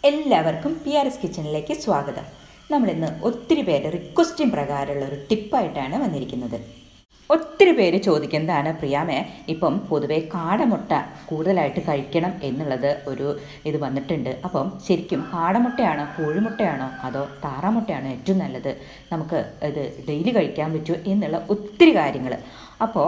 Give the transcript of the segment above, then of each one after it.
എല്ലാവർക്കും P R S കിച്ചണിലേക്ക് സ്വാഗതം നമ്മളിന്ന് ഒത്തിരി പേര് റിക്വസ്റ്റിംഗ് പ്രകാരമുള്ള ഒരു ടിപ്പായിട്ടാണ് വന്നിരിക്കുന്നത് ഒത്തിരി പേര് ചോദിക്കുന്നതാണ് പ്രിയാമേ ഇപ്പം പൊതുവേ കാടമുട്ട കൂടുതലായിട്ട് കഴിക്കണം എന്നുള്ളത് ഒരു ഇത് വന്നിട്ടുണ്ട് അപ്പം ശരിക്കും കാടമുട്ടയാണോ കോഴിമുട്ടയാണോ അതോ താറാമുട്ടയാണോ ഏറ്റവും നല്ലത് നമുക്ക് ഇത് ഡെയിലി കഴിക്കാൻ പറ്റുമോ എന്നുള്ള ഒത്തിരി കാര്യങ്ങൾ അപ്പോൾ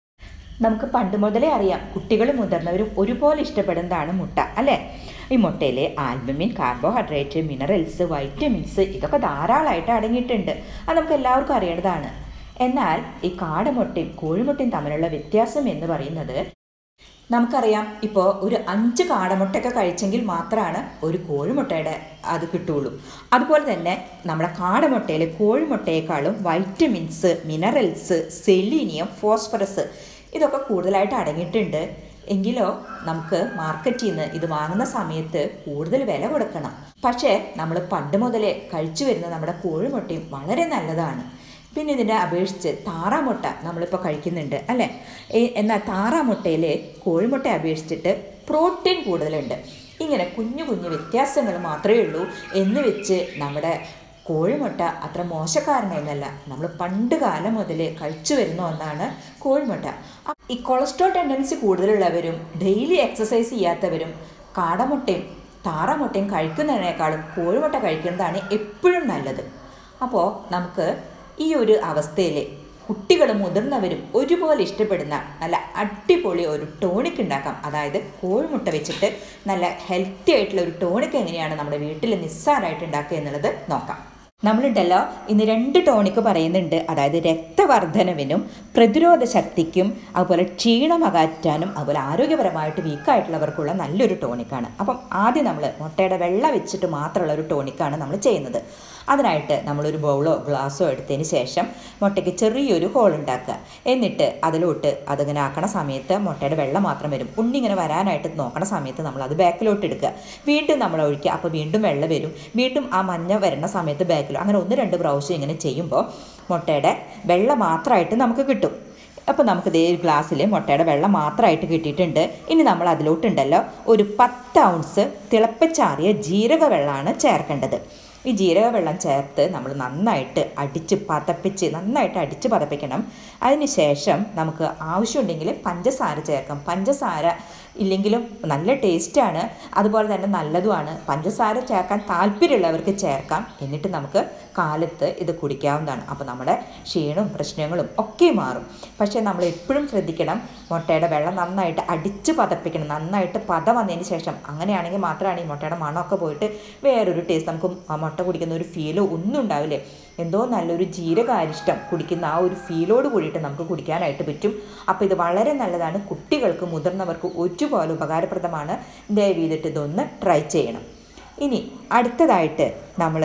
നമുക്ക് പണ്ട് മുതലേ അറിയാം കുട്ടികളും മുതിർന്നവരും ഒരുപോലെ ഇഷ്ടപ്പെടുന്നതാണ് മുട്ട അല്ലേ ഈ മുട്ടയിൽ ആൽബമിൻ കാർബോഹൈഡ്രേറ്റ് മിനറൽസ് വൈറ്റമിൻസ് ഇതൊക്കെ ധാരാളമായിട്ട് അടങ്ങിയിട്ടുണ്ട് അത് നമുക്ക് എല്ലാവർക്കും അറിയേണ്ടതാണ് എന്നാൽ ഈ കാടമുട്ടയും കോഴിമുട്ടയും തമ്മിലുള്ള വ്യത്യാസം എന്ന് പറയുന്നത് നമുക്കറിയാം ഇപ്പോൾ ഒരു അഞ്ച് കാടമുട്ടയൊക്കെ കഴിച്ചെങ്കിൽ മാത്രമാണ് ഒരു കോഴിമുട്ടയുടെ അത് കിട്ടുള്ളൂ അതുപോലെ തന്നെ നമ്മുടെ കാടമുട്ടയിൽ കോഴിമുട്ടയേക്കാളും വൈറ്റമിൻസ് മിനറൽസ് സെലീനിയം ഫോസ്ഫറസ് ഇതൊക്കെ കൂടുതലായിട്ട് അടങ്ങിയിട്ടുണ്ട് എങ്കിലോ നമുക്ക് മാർക്കറ്റിൽ നിന്ന് ഇത് വാങ്ങുന്ന സമയത്ത് കൂടുതൽ വില കൊടുക്കണം പക്ഷേ നമ്മൾ പണ്ട് മുതലേ കഴിച്ചു വരുന്ന നമ്മുടെ കോഴിമുട്ടയും വളരെ നല്ലതാണ് പിന്നെ ഇതിനെ അപേക്ഷിച്ച് താറാമുട്ട നമ്മളിപ്പോൾ കഴിക്കുന്നുണ്ട് അല്ലേ ഏ- എന്നാൽ താറാമുട്ടയിൽ കോഴിമുട്ടയെ അപേക്ഷിച്ചിട്ട് പ്രോട്ടീൻ കൂടുതലുണ്ട് ഇങ്ങനെ കുഞ്ഞു കുഞ്ഞു വ്യത്യാസങ്ങൾ മാത്രമേ ഉള്ളൂ എന്ന് വെച്ച് നമ്മുടെ കോഴിമുട്ട അത്ര മോശക്കാരനൊന്നുമല്ല നമ്മൾ പണ്ട് കാലം മുതൽ കഴിച്ചു വരുന്ന ഒന്നാണ് കോഴിമുട്ട അ- ഈ കൊളസ്ട്രോൾ ടെൻഡൻസി കൂടുതലുള്ളവരും ഡെയിലി എക്സസൈസ് ചെയ്യാത്തവരും കാടമുട്ടയും താറാമുട്ടയും കഴിക്കുന്നതിനേക്കാളും കോഴിമുട്ട കഴിക്കുന്നതാണ് എപ്പോഴും നല്ലത് അപ്പോൾ നമുക്ക് ഈ ഒരു അവസ്ഥയിൽ കുട്ടികളും മുതിർന്നവരും ഒരുപോലെ ഇഷ്ടപ്പെടുന്ന നല്ല അടിപൊളി ഒരു ടോണിക് ഉണ്ടാക്കാം അതായത് കോഴിമുട്ട വെച്ചിട്ട് നല്ല ഹെൽത്തി ആയിട്ടുള്ള ഒരു ടോണിക് എങ്ങനെയാണ് നമ്മുടെ വീട്ടിൽ നിസ്സാരമായിട്ട് ഉണ്ടാക്കുക എന്നുള്ളത് നോക്കാം നമ്മളുണ്ടല്ലോ ഇന്ന് രണ്ട് ടോണിക്ക് പറയുന്നുണ്ട് അതായത് രക്തവർദ്ധനവിനും പ്രതിരോധ ശക്തിക്കും അതുപോലെ ക്ഷീണം അകറ്റാനും അതുപോലെ ആരോഗ്യപരമായിട്ട് വീക്കായിട്ടുള്ളവർക്കുള്ള നല്ലൊരു ടോണിക്കാണ് അപ്പം ആദ്യം നമ്മൾ മുട്ടയുടെ വെള്ള വെച്ചിട്ട് മാത്രമുള്ള ഒരു ടോണിക്കാണ് നമ്മൾ ചെയ്യുന്നത് അതിനായിട്ട് നമ്മളൊരു ബൗളോ ഗ്ലാസ്സോ എടുത്തതിന് ശേഷം മുട്ടയ്ക്ക് ചെറിയൊരു ഹോൾ ഉണ്ടാക്കുക എന്നിട്ട് അതിലോട്ട് അതിങ്ങനെ ആക്കണ സമയത്ത് മുട്ടയുടെ വെള്ളം മാത്രം വരും ഉണ്ണി ഇങ്ങനെ വരാനായിട്ട് നോക്കണ സമയത്ത് നമ്മൾ അത് ബാക്കിലോട്ട് എടുക്കുക വീണ്ടും നമ്മൾ ഒഴിക്കുക അപ്പോൾ വീണ്ടും വെള്ളം വരും വീണ്ടും ആ മഞ്ഞ വരുന്ന സമയത്ത് ബാക്കിലോ അങ്ങനെ ഒന്ന് രണ്ട് പ്രാവശ്യം ഇങ്ങനെ ചെയ്യുമ്പോൾ മുട്ടയുടെ വെള്ളം മാത്രമായിട്ട് നമുക്ക് കിട്ടും അപ്പോൾ നമുക്ക് ഇതേ ഒരു ഗ്ലാസ്സിൽ മുട്ടയുടെ വെള്ളം മാത്രമായിട്ട് കിട്ടിയിട്ടുണ്ട് ഇനി നമ്മൾ അതിലോട്ടുണ്ടല്ലോ ഒരു പത്ത് ഔൺസ് തിളപ്പിച്ചാറിയ ജീരക വെള്ളമാണ് ചേർക്കേണ്ടത് ഈ ജീരക വെള്ളം ചേർത്ത് നമ്മൾ നന്നായിട്ട് അടിച്ച് പതപ്പിച്ച് നന്നായിട്ട് അടിച്ച് പതപ്പിക്കണം അതിന് ശേഷം നമുക്ക് ആവശ്യമുണ്ടെങ്കിൽ പഞ്ചസാര ചേർക്കാം പഞ്ചസാര ഇല്ലെങ്കിലും നല്ല ടേസ്റ്റാണ് അതുപോലെ തന്നെ നല്ലതുമാണ് പഞ്ചസാര ചേർക്കാൻ താല്പര്യമുള്ളവർക്ക് ചേർക്കാം എന്നിട്ട് നമുക്ക് കാലത്ത് ഇത് കുടിക്കാവുന്നതാണ് അപ്പോൾ നമ്മുടെ ക്ഷീണവും പ്രശ്നങ്ങളും ഒക്കെ മാറും പക്ഷേ നമ്മൾ എപ്പോഴും ശ്രദ്ധിക്കണം മുട്ടയുടെ വെള്ളം നന്നായിട്ട് അടിച്ച് പതപ്പിക്കണം നന്നായിട്ട് പത വന്നതിന് ശേഷം അങ്ങനെയാണെങ്കിൽ മാത്രമാണ് ഈ മുട്ടയുടെ മണമൊക്കെ പോയിട്ട് വേറൊരു ടേസ്റ്റ് നമുക്ക് ആ മുട്ട കുടിക്കുന്ന ഒരു ഫീലോ ഒന്നും ഉണ്ടാവില്ലേ എന്തോ നല്ലൊരു ജീരകാരിഷ്ടം കുടിക്കുന്ന ആ ഒരു ഫീലോട് കൂടിയിട്ട് നമുക്ക് കുടിക്കാനായിട്ട് പറ്റും അപ്പോൾ ഇത് വളരെ നല്ലതാണ് കുട്ടികൾക്ക് മുതിർന്നവർക്ക് ഒരുപോലെ ഉപകാരപ്രദമാണ് ദയവ് ചെയ്തിട്ട് ഇതൊന്ന് ട്രൈ ചെയ്യണം ഇനി അടുത്തതായിട്ട് നമ്മൾ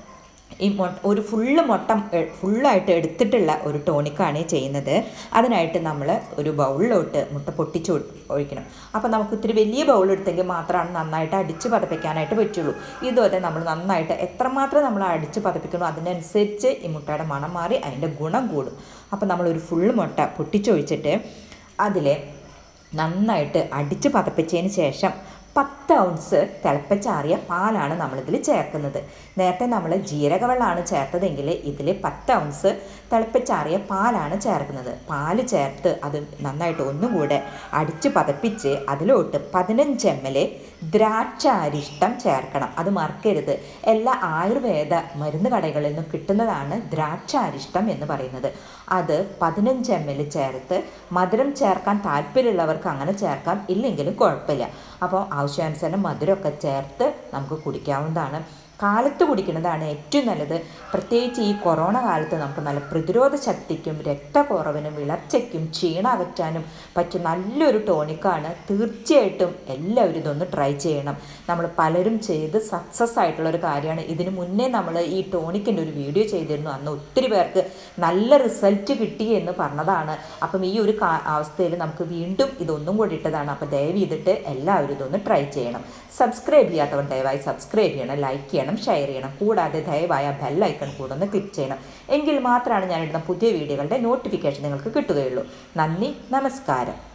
ഈ മൊ ഒരു ഫുള്ള് മുട്ട എ- ഫുള്ളായിട്ട് എടുത്തിട്ടുള്ള ഒരു ടോണിക്കാണ് ഈ ചെയ്യുന്നത് അതിനായിട്ട് നമ്മൾ ഒരു ബൗളിലോട്ട് മുട്ട പൊട്ടിച്ച് ഒ- ഒഴിക്കണം അപ്പോൾ നമുക്ക് ഇത്തിരി വലിയ ബൗൾ എടുത്തെങ്കിൽ മാത്രമാണ് നന്നായിട്ട് അടിച്ച് പതപ്പിക്കാനായിട്ട് പറ്റുള്ളൂ ഇതുവരെ നമ്മൾ നന്നായിട്ട് എത്രമാത്രം നമ്മൾ അടിച്ച് പതപ്പിക്കണോ അതിനനുസരിച്ച് ഈ മുട്ടയുടെ മണം മാറി അതിൻ്റെ ഗുണം കൂടും അപ്പോൾ നമ്മളൊരു ഫുള്ള് മുട്ട പൊട്ടിച്ചൊഴിച്ചിട്ട് അതിൽ നന്നായിട്ട് അടിച്ച് പതപ്പിച്ചതിന് ശേഷം പത്ത് ഔൺസ് തിളപ്പിച്ചാറിയ പാലാണ് നമ്മളിതിൽ ചേർക്കുന്നത് നേരത്തെ നമ്മൾ ജീരകവെള്ളമാണ് ചേർത്തതെങ്കിൽ ഇതിൽ പത്ത് ഔൺസ് തിളപ്പിച്ചാറിയ പാലാണ് ചേർക്കുന്നത് പാല് ചേർത്ത് അത് നന്നായിട്ട് ഒന്നുകൂടെ അടിച്ച് പതപ്പിച്ച് അതിലോട്ട് പതിനഞ്ച് എം എൽ ദ്രാക്ഷാരിഷ്ടം ചേർക്കണം അത് മറക്കരുത് എല്ലാ ആയുർവേദ മരുന്ന് കടകളിൽ നിന്നും കിട്ടുന്നതാണ് ദ്രാക്ഷാരിഷ്ടം എന്ന് പറയുന്നത് അത് പതിനഞ്ച് എം എൽ ചേർത്ത് മധുരം ചേർക്കാൻ താല്പര്യമുള്ളവർക്ക് അങ്ങനെ ചേർക്കാം ഇല്ലെങ്കിലും കുഴപ്പമില്ല അപ്പോൾ ആവശ്യാനുസരണം മധുരമൊക്കെ ചേർത്ത് നമുക്ക് കുടിക്കാവുന്നതാണ് കാലത്ത് കുടിക്കുന്നതാണ് ഏറ്റവും നല്ലത് പ്രത്യേകിച്ച് ഈ കൊറോണ കാലത്ത് നമുക്ക് നല്ല പ്രതിരോധ ശക്തിക്കും രക്തക്കുറവിനും വിളർച്ചയ്ക്കും ക്ഷീണം അകറ്റാനും പറ്റിയ നല്ലൊരു ടോണിക്കാണ് തീർച്ചയായിട്ടും എല്ലാവരും ഇതൊന്ന് ട്രൈ ചെയ്യണം നമ്മൾ പലരും ചെയ്ത് സക്സസ് ആയിട്ടുള്ള ഒരു കാര്യമാണ് ഇതിനു മുന്നേ നമ്മൾ ഈ ടോണിക്കിൻ്റെ ഒരു വീഡിയോ ചെയ്തിരുന്നു അന്ന് ഒത്തിരി പേർക്ക് നല്ല റിസൾട്ട് കിട്ടി എന്ന് പറഞ്ഞതാണ് അപ്പം ഈ ഒരു കാ- അവസ്ഥയിൽ നമുക്ക് വീണ്ടും ഇതൊന്നും കൂടി ഇട്ടതാണ് അപ്പോൾ ദയവ് ചെയ്തിട്ട് എല്ലാവരും ഇതൊന്ന് ട്രൈ ചെയ്യണം സബ്സ്ക്രൈബ് ചെയ്യാത്തവർ ദയവായി സബ്സ്ക്രൈബ് ചെയ്യണം ലൈക്ക് ചെയ്യണം ഷെയർ ചെയ്യണം കൂടാതെ ദയവായി ആ ബെല്ലൈക്കൺ കൂടെ ഒന്ന് ക്ലിക്ക് ചെയ്യണം എങ്കിൽ മാത്രമാണ് ഞാനിടുന്ന പുതിയ വീഡിയോകളുടെ നോട്ടിഫിക്കേഷൻ നിങ്ങൾക്ക് കിട്ടുകയുള്ളൂ നന്ദി നമസ്കാരം